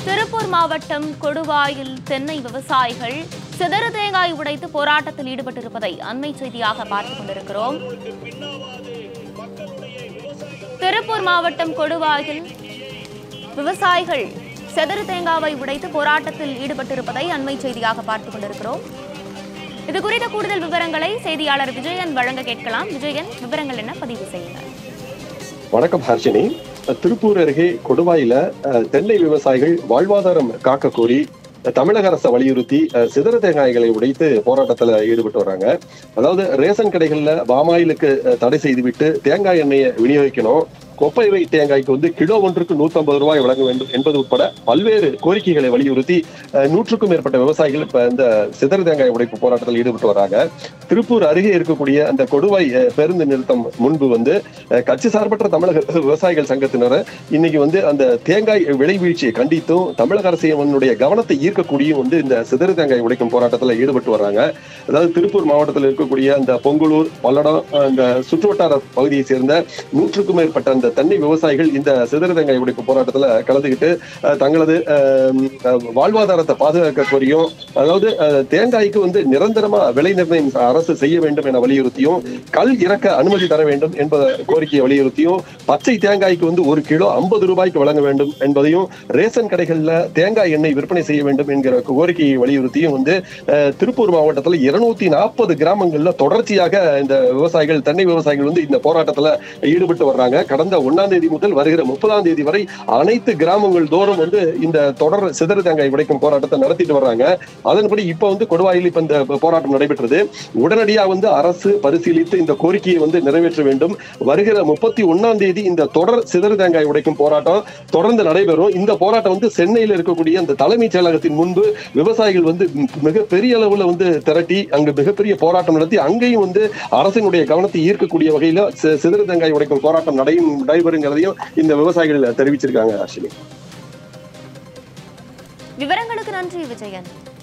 திருப்பூர் மாவட்டம் கொடுவாயில் தென்னை விவசாயிகள் சிதறு தேங்காய் உடைத்து போராட்டத்தில் ஈடுபட்டிருப்பதை அண்மை செய்தியாக பார்த்துக் கொண்டிருக்கிறோம் திருப்பூர் மாவட்டம் கொடுவாயில் விவசாயிகள் செதறு தேங்காவை உடைத்து போராட்டத்தில் ஈடுபட்டிருப்பதை அண்மை செய்தியாக பார்த்துக் கொண்டிருக்கிறோம் இது குறித்த கூடுதல் விவரங்களை செய்தியாளர் விஜயன் வழங்க கேட்கலாம் விஜயன் விவரங்கள் என்ன பதிவு செய்யுங்கள் வணக்கம் ஹர்ஷினி திருப்பூர் அருகே கொடுவாயில அஹ், தென்னை விவசாயிகள் வாழ்வாதாரம் காக்க கோரி அஹ், தமிழக அரசை வலியுறுத்தி அஹ், சிதற தேங்காய்களை உடைத்து போராட்டத்துல ஈடுபட்டு வர்றாங்க அதாவது ரேஷன் கடைகள்ல பாமாயிலுக்கு அஹ், தடை செய்துவிட்டு தேங்காய் எண்ணெயை விநியோகிக்கணும் கொப்பைவை தேங்காய்க்கு வந்து கிலோ ஒன்றுக்கு 150 ரூபாய் வழங்க வேண்டும் என்பது உட்பட பல்வேறு கோரிக்கைகளை வலியுறுத்தி அஹ், நூற்றுக்கும் மேற்பட்ட விவசாயிகள் இப்ப இந்த சிதற தேங்காய் உடைப்பு போராட்டத்தில் ஈடுபட்டு வர்றாங்க திருப்பூர் அருகே இருக்கக்கூடிய அந்த கொடுவாய் அஹ், பேருந்து நிறுத்தம் முன்பு வந்து அஹ், கட்சி சார்பற்ற தமிழக விவசாயிகள் சங்கத்தினர் இன்னைக்கு வந்து அந்த தேங்காய் விலை வீழ்ச்சியை கண்டித்தும் தமிழக அரசியனுடைய கவனத்தை ஈர்க்கக்கூடியும் வந்து இந்த சிதறு தேங்காய் உடைக்கும் போராட்டத்தில் ஈடுபட்டு வர்றாங்க அதாவது திருப்பூர் மாவட்டத்தில் இருக்கக்கூடிய அந்த பொங்கலூர் பல்லடம் அந்த சுற்றுவட்டார பகுதியை சேர்ந்த நூற்றுக்கும் மேற்பட்ட அந்த தென்னை விவசாயிகள் இந்த சிதறு தேங்காய் உடைப்பு போராட்டத்தில் கலந்துக்கிட்டு அஹ், தங்களது அஹ், அஹ், வாழ்வாதாரத்தை பாதுகாக்க கோரியும் அதாவது அஹ், தேங்காய்க்கு வந்து நிரந்தரமா விலை நிர்ணயம் அரசு செய்ய வேண்டும் என வலியுறுத்தியும் கல் இறக்க அனுமதி தர வேண்டும் என்பத கோரிக்கையை வலியுறுத்தியும் பச்சை தேங்காய்க்கு வந்து ஒரு கிலோ ஐம்பது ரூபாய்க்கு வழங்க வேண்டும் என்பதையும் ரேஷன் கடைகள்ல தேங்காய் எண்ணெய் விற்பனை செய்ய வேண்டும் என்கிற கோரிக்கையை வலியுறுத்தியும் வந்து அஹ், திருப்பூர் மாவட்டத்தில் இருநூத்தி நாற்பது கிராமங்கள்ல தொடர்ச்சியாக இந்த விவசாயிகள் தென்னை விவசாயிகள் வந்து இந்த போராட்டத்துல ஈடுபட்டு வர்றாங்க கடந்த ஒன்னாம் தேதி முதல் வருகிற முப்பதாம் தேதி வரை அனைத்து கிராமங்கள் தோறும் வந்து இந்த தொடர் சிதறு தேங்காய் உடைக்கும் போராட்டத்தை நடத்திட்டு வர்றாங்க அதன்படி இப்ப வந்து கொடுவாயில் இப்ப இந்த போராட்டம் நடைபெற்றது உடனடியா வந்து அரசு பரிசீலித்து இந்த கோரிக்கையை வந்து நிறைவேற்ற வேண்டும் வருகிற முப்பத்தி ஒன்னாம் தேதி இந்த தொடர் சிதறு தேங்காய் உடைக்கும் போராட்டம் தொடர்ந்து நடைபெறும் இந்த போராட்டம் வந்து சென்னையில் இருக்கக்கூடிய அந்த தலைமைச் செயலகத்தின் முன்பு விவசாயிகள் வந்து மிகப்பெரிய அளவுல வந்து திரட்டி அங்கு மிகப்பெரிய போராட்டம் நடத்தி அங்கேயும் வந்து அரசினுடைய கவனத்தை ஈர்க்கக்கூடிய வகையில சி- சிதறு தேங்காய் உடைக்கும் போராட்டம் நடையும் நடைபெறுங்கிறதையும் இந்த விவசாயிகள் தெரிவிச்சிருக்காங்க அர்ஷினி விவரங்களுக்கு நன்றி விஜயன்